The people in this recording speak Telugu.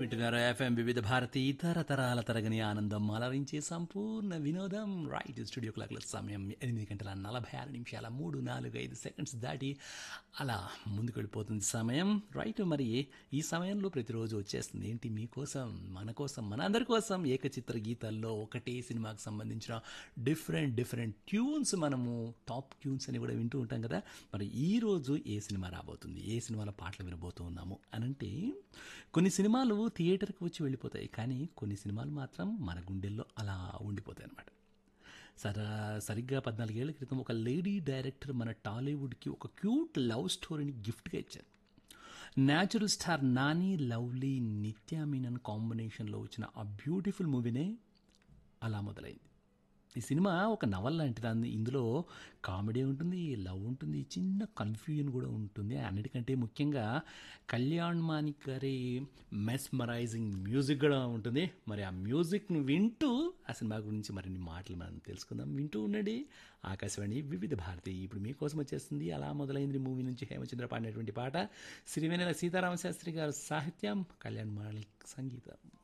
వింటున్నారు ఎఫ్ఎం వివిధ భారతి తరతరాల తరగని ఆనందం అలరించే సంపూర్ణ వినోదం రైట్ స్టూడియో క్లాక్ల సమయం ఎనిమిది గంటల నలభై ఆరు నిమిషాల మూడు నాలుగు ఐదు సెకండ్స్ దాటి అలా ముందుకు వెళ్ళిపోతుంది సమయం రైట్ మరి ఈ సమయంలో ప్రతిరోజు వచ్చేస్తుంది ఏంటి మీకోసం మన కోసం మన అందరి కోసం ఏకచిత్ర గీతాల్లో ఒకటే సినిమాకి సంబంధించిన డిఫరెంట్ డిఫరెంట్ ట్యూన్స్ మనము టాప్ ట్యూన్స్ అని కూడా వింటూ ఉంటాం కదా మరి ఈ రోజు ఏ సినిమా రాబోతుంది ఏ సినిమాలో పాటలు వినబోతూ ఉన్నాము అనంటే కొన్ని సినిమాలు థియేటర్కి వచ్చి వెళ్ళిపోతాయి కానీ కొన్ని సినిమాలు మాత్రం మన గుండెల్లో అలా ఉండిపోతాయి అన్నమాట సర సరిగ్గా పద్నాలుగేళ్ల క్రితం ఒక లేడీ డైరెక్టర్ మన టాలీవుడ్కి ఒక క్యూట్ లవ్ స్టోరీని గిఫ్ట్గా ఇచ్చారు natural star Nani lovely Nithya Menen కాంబినేషన్లో వచ్చిన ఆ బ్యూటిఫుల్ మూవీనే అలా మొదలైంది ఈ సినిమా ఒక నవల్ లాంటిది అంది ఇందులో కామెడీ ఉంటుంది లవ్ ఉంటుంది చిన్న కన్ఫ్యూజన్ కూడా ఉంటుంది అన్నిటికంటే ముఖ్యంగా కళ్యాణ్ మానిక్ గారి మెస్మరైజింగ్ మ్యూజిక్ కూడా ఉంటుంది మరి ఆ మ్యూజిక్ను వింటూ ఆ సినిమా గురించి మరిన్ని మాటలు మనం తెలుసుకుందాం వింటూ ఉండండి ఆకాశవాణి వివిధ భారతి ఇప్పుడు మీకోసం వచ్చేస్తుంది అలా మొదలైంది మూవీ నుంచి హేమచంద్ర పాడినటువంటి పాట సిరివెనెల సీతారామ శాస్త్రి గారు సాహిత్యం కళ్యాణ్ మానిక్ సంగీతం